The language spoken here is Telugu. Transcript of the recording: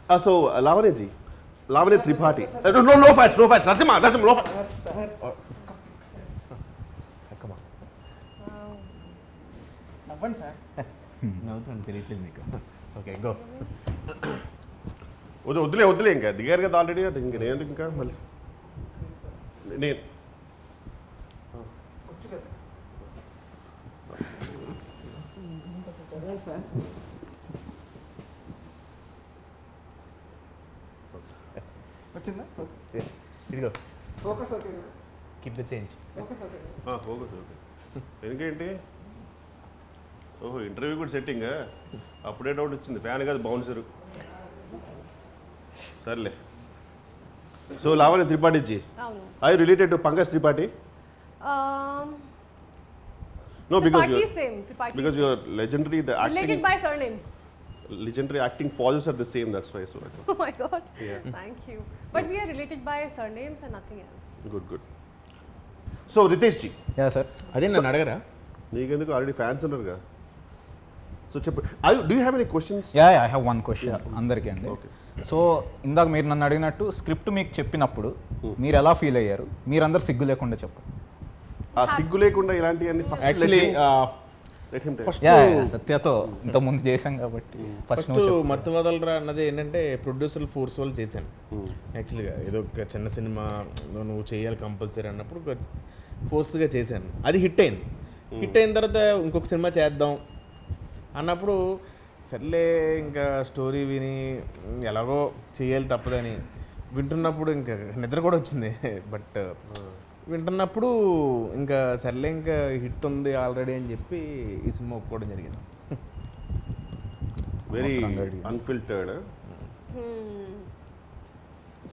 So లావణ్యజీ Lavanya Tripathi no no fights no fights Narasimha Narasimha no fight నవ్వండి సార్ నవ్వుతాను తెలియట్లేదు నీకు ఓకే గో వద్దు వద్దులే వద్దులే ఇంకా దిగారు కదా ఆల్రెడీ ఇంక నేను ఎందుకు ఇంకా మళ్ళీ నేను వచ్చు కదా సార్ వచ్చిందా ఇదిగో ఫోకస్ ఓకే కదా keep the change focus okay కదా ఓకే ఓకే ఎందుకేంటి ఓహో ఇంటర్వ్యూ కూడా సెట్టింగ్ అప్పుడే డౌట్ వచ్చింది ఫ్యాన్ కాదు బౌన్సర్ సర్లే సో లావణ్య త్రిపాఠి జీ అవును I related to Pankaj Tripathi Um, no because Tripathi same. Tripathi because your legendary the related acting by surname. legendary acting pauses are the same that's why so Oh my god. Yeah. Thank you. But we are related by surnames and nothing else. Good good so Ritesh ji yeah sir అదే నన్ను అడగరా నీకెందుకు ఆల్రెడీ ఫ్యాన్స్ ఉన్నారు కదా సో చెప్పు I do have any questions yeah I have one question అందరికీ అండి Okay. సో ఇందాక మీరు నన్ను అడిగినట్టు స్క్రిప్ట్ మీకు చెప్పినప్పుడు మీరు ఎలా ఫీల్ అయ్యారు మీరందరూ సిగ్గు లేకుండా చెప్పండి ఆ సిగ్గు లేకుండా ఇలాంటివన్నీ first actually let him first yeah సత్యతో ఇంత ముందు చేశాం కాబట్టి ఫస్ట్ ఫస్ట్ మత్తు వదలరా అన్నది ఏంటంటే ప్రొడ్యూసర్ ఫోర్స్ వాళ్ళు చేశాను యాక్చువల్గా ఏదో ఒక చిన్న సినిమా నువ్వు చేయాలి కంపల్సరీ అన్నప్పుడు ఫోర్స్గా చేశాను అది హిట్ అయింది హిట్ అయిన తర్వాత ఇంకొక సినిమా చేద్దాం అన్నప్పుడు సర్లే ఇంకా స్టోరీ విని ఎలాగో చేయాలి తప్పదని వింటున్నప్పుడు ఇంకా నిద్ర కూడా వచ్చింది బట్ వింటున్నప్పుడు ఇంకా సర్లే ఇంకా హిట్ ఉంది ఆల్రెడీ అని చెప్పి ఈ సినిమా ఒప్పుకోవడం జరిగింది వెరీ అవసరంగా అడిగాను. Unfiltered Hmm.